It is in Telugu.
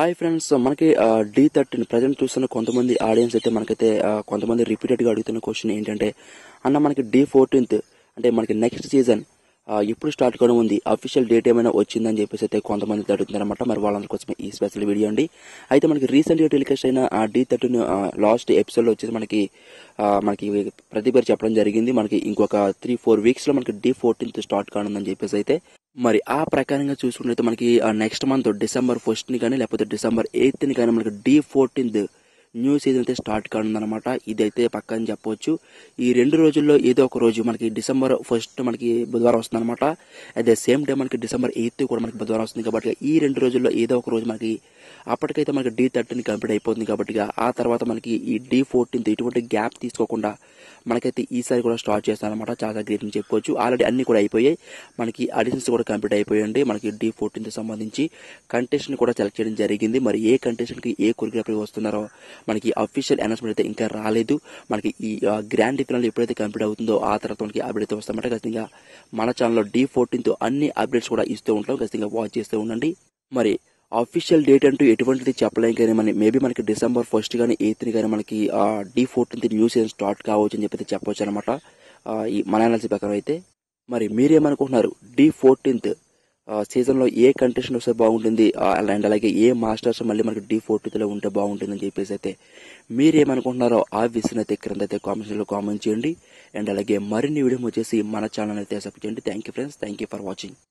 హాయ్ ఫ్రెండ్స్ మనకి డి థర్టీన్ ప్రజెంట్ చూస్తున్న కొంతమంది ఆడియన్స్ అయితే మనకైతే ఆ, కొంతమంది రిపీటెడ్ గా అడుగుతున్న క్వశ్చన్ ఏంటంటే అన్న మనకి డి ఫోర్టీన్త్ అంటే మనకి నెక్స్ట్ సీజన్ ఇప్పుడు స్టార్ట్ కావడం ఉంది అఫీషియల్ డేట్ ఏమైనా వచ్చిందని చెప్పేసి అయితే కొంతమంది అయితే అడుగుతున్నారన్నమాట మరి వాళ్ళందరి కోసమే ఈ స్పెషల్ వీడియో అండి అయితే మనకి రీసెంట్ గా టెలికాస్ట్ అయిన ఆ డి థర్టీన్ లాస్ట్ ఎపిసోడ్ లో వచ్చేసి మనకి ఆ, మనకి ప్రతి పేరు చెప్పడం జరిగింది మనకి ఇంకొక త్రీ ఫోర్ వీక్స్ లో మనకి డి ఫోర్టీన్త్ స్టార్ట్ కానుందని చెప్పేసి అయితే మరి ఆ ప్రకారంగా చూసుకుంటే మనకి నెక్స్ట్ మంత్ డిసెంబర్ ఫస్ట్ ని కానీ లేకపోతే డిసెంబర్ ఎయిత్ ని కానీ మనకి డి ఫోర్టీన్త్ న్యూ సీజన్ అయితే స్టార్ట్ కానుందనమాట ఇదైతే పక్క అని చెప్పొచ్చు ఈ రెండు రోజుల్లో ఏదో ఒక రోజు మనకి డిసెంబర్ ఫస్ట్ మనకి బుధవారం వస్తుంది అనమాట అట్ ద సేమ్ టైం మనకి డిసెంబర్ ఎయిత్ కూడా మనకి బుధవారం వస్తుంది కాబట్టి ఈ రెండు రోజుల్లో ఏదో ఒక రోజు మనకి అప్పటికైతే మనకి డి థర్టీన్ కంప్లీట్ అయిపోతుంది కాబట్టి ఆ తర్వాత మనకి ఈ డి ఫోర్టీన్త్ ఎటువంటి గ్యాప్ తీసుకోకుండా మనకైతే ఈసారి కూడా స్టార్ట్ చేస్తారనమాట చాలా గ్రేట్ అని చెప్పుకోవచ్చు ఆల్రెడీ అన్ని కూడా అయిపోయాయి మనకి ఆడిషన్స్ కూడా కంప్లీట్ అయిపోయాయండి మనకి డి ఫోర్టీన్త్ సంబంధించి కంటెస్టెంట్ కూడా సెలెక్ట్ చేయడం జరిగింది మరి ఏ కంటెస్టెంట్ కి ఏ కొరియోగ్రఫీ వస్తున్నారో మనకి అఫీషియల్ అనౌన్స్మెంట్ అయితే ఇంకా రాలేదు మనకి ఈ గ్రాండ్ ఫినాల్ ఎప్పుడైతే కంప్లీట్ అవుతుందో ఆ తర్వాత మనకి అప్డేట్ అయితే వస్తామట ఖచ్చితంగా మన ఛానల్లో డి ఫోర్టీన్త్ అన్ని అప్డేట్స్ కూడా ఇస్తూ ఉంటాం ఖచ్చితంగా వాచ్ చేస్తూ ఉండండి మరి అఫీషియల్ డేట్ అంటూ ఎటువంటిది చెప్పలేం కానీ మన మేబీ మనకి డిసెంబర్ ఫస్ట్ కానీ ఎయిత్ కానీ మనకి the fourteenth new season start కావచ్చు అని చెప్పి చెప్పొచ్చు అనమాట ఈ మన అనాలిసిస్ ప్రకారం అయితే మరి మీరేమనుకుంటున్నారు డి ఫోర్టీన్త్ సీజన్ లో ఏ కంటెస్టెంట్ వస్తే బాగుంటుంది అండ్ అలాగే ఏ మాస్టర్స్ మళ్ళీ మనకి డి ఫోర్టీన్త్ లో ఉంటే బాగుంటుంది అని చెప్పేసి అయితే మీరేమనుకుంటున్నారో ఆ విషయం అయితే క్రింద అయితే కామెంట్స్ లో కామెంట్ చేయండి అండ్ అలాగే మరిన్ని వీడియో వచ్చేసి మన ఛానల్ అయితే సబ్స్క్రైబ్ చేయండి thank you friends thank you for watching